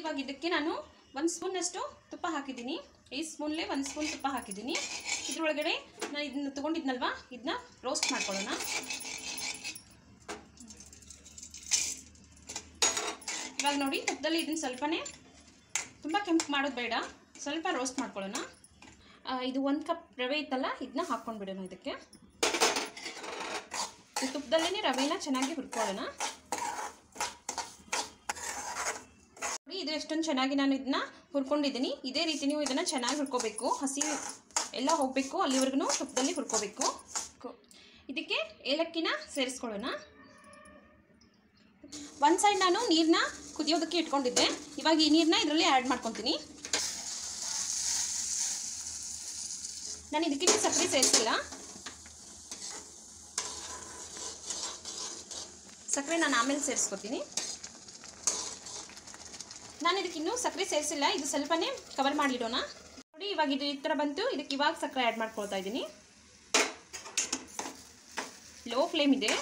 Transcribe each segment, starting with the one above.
ಇವಾಗ ಇದಕ್ಕೆ ನಾನು ಒಂದು ಸ್ಪೂನಷ್ಟು ತುಪ್ಪ ಹಾಕಿದ್ದೀನಿ ಈ ಸ್ಪೂನ್ಲೇ ಒಂದು ಸ್ಪೂನ್ ತುಪ್ಪ ಹಾಕಿದ್ದೀನಿ ಇದ್ರೊಳಗಡೆ ನಾನು ಇದನ್ನ ತೊಗೊಂಡಿದ್ನಲ್ವಾ ಇದನ್ನ ರೋಸ್ಟ್ ಮಾಡ್ಕೊಳ್ಳೋಣ ಇವಾಗ ನೋಡಿ ತುಪ್ಪದಲ್ಲಿ ಇದನ್ನ ಸ್ವಲ್ಪನೇ ತುಂಬ ಕೆಂಪು ಮಾಡೋದು ಬೇಡ ಸ್ವಲ್ಪ ರೋಸ್ಟ್ ಮಾಡ್ಕೊಳ್ಳೋಣ ಆ, ಇದು ಒಂದು ಕಪ್ ರವೆ ಇತ್ತಲ್ಲ ಇದನ್ನ ಹಾಕ್ಕೊಂಡ್ಬಿಡೋಣ ಇದಕ್ಕೆ ಈ ತುಪ್ಪದಲ್ಲೇ ರವೆನ ಚೆನ್ನಾಗಿ ಹುರ್ಕೊಳ್ಳೋಣ ನೋಡಿ ಇದು ಎಷ್ಟೊಂದು ಚೆನ್ನಾಗಿ ನಾನು ಇದನ್ನ ಹುರ್ಕೊಂಡಿದ್ದೀನಿ ಇದೇ ರೀತಿ ನೀವು ಇದನ್ನು ಚೆನ್ನಾಗಿ ಹುರ್ಕೋಬೇಕು ಹಸಿ ಎಲ್ಲ ಹೋಗಬೇಕು ಅಲ್ಲಿವರೆಗೂ ತುಪ್ಪದಲ್ಲಿ ಹುರ್ಕೋಬೇಕು ಇದಕ್ಕೆ ಏಲಕ್ಕಿನ ಸೇರಿಸ್ಕೊಳ್ಳೋಣ ಒಂದು ಸೈಡ್ ನಾನು ನೀರನ್ನ ಕುದಿಯೋದಕ್ಕೆ ಇಟ್ಕೊಂಡಿದ್ದೆ ಇವಾಗ ಈ ನೀರನ್ನ ಇದರಲ್ಲಿ ಆ್ಯಡ್ ಮಾಡ್ಕೊತೀನಿ ನಾನು ಇದಕ್ಕಿಂತ ಸಕ್ಕರೆ ಸೇರಿಸಿಲ್ಲ ಸಕ್ಕರೆ ನಾನು ಆಮೇಲೆ ಸೇರಿಸ್ಕೊತೀನಿ ನಾನು ಇದಕ್ಕಿನ್ನೂ ಸಕ್ಕರೆ ಸೇರಿಸಿಲ್ಲ ಇದು ಸ್ವಲ್ಪನೇ ಕವರ್ ಮಾಡಿಡೋಣ ನೋಡಿ ಇವಾಗ ಇದು ಈ ಥರ ಬಂತು ಇದಕ್ಕೆ ಇವಾಗ ಸಕ್ಕರೆ ಆ್ಯಡ್ ಮಾಡ್ಕೊಳ್ತಾ ಇದ್ದೀನಿ ಲೋ ಫ್ಲೇಮ್ ಇದೆ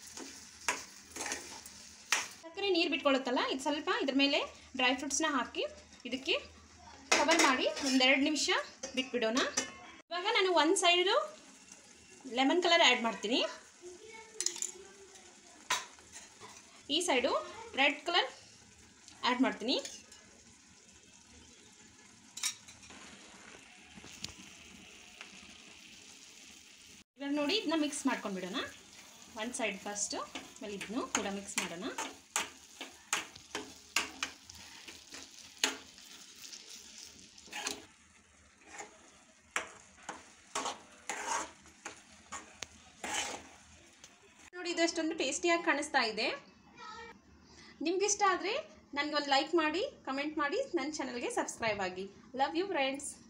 ಸಕ್ಕರೆ ನೀರು ಬಿಟ್ಕೊಳ್ಳುತ್ತಲ್ಲ ಇದು ಸ್ವಲ್ಪ ಇದ್ರ ಮೇಲೆ ಡ್ರೈ ಫ್ರೂಟ್ಸ್ನ ಹಾಕಿ ಇದಕ್ಕೆ ಕವರ್ ಮಾಡಿ ಒಂದೆರಡು ನಿಮಿಷ ಬಿಟ್ಬಿಡೋಣ ಇವಾಗ ನಾನು ಒಂದು ಸೈಡು ಲೆಮನ್ ಕಲರ್ ಆ್ಯಡ್ ಮಾಡ್ತೀನಿ ಈ ಸೈಡು ರೆಡ್ ಕಲರ್ ಆ್ಯಡ್ ಮಾಡ್ತೀನಿ ಇವಾಗ ನೋಡಿ ಇದನ್ನ ಮಿಕ್ಸ್ ಮಾಡ್ಕೊಂಡ್ಬಿಡೋಣ ಒಂದು ಸೈಡ್ ಫಸ್ಟು ಆಮೇಲೆ ಇದನ್ನು ಕೂಡ ಮಿಕ್ಸ್ ಮಾಡೋಣ ನೋಡಿ ಇದು ಅಷ್ಟೊಂದು ಟೇಸ್ಟಿಯಾಗಿ ಕಾಣಿಸ್ತಾ ಇದೆ ನಿಮ್ಗೆ ಇಷ್ಟ ಆದರೆ ನನಗೆ ಒಂದು ಲೈಕ್ ಮಾಡಿ ಕಮೆಂಟ್ ಮಾಡಿ ನನ್ನ ಚಾನಲ್ಗೆ ಸಬ್ಸ್ಕ್ರೈಬ್ ಆಗಿ ಲವ್ ಯು ಫ್ರೆಂಡ್ಸ್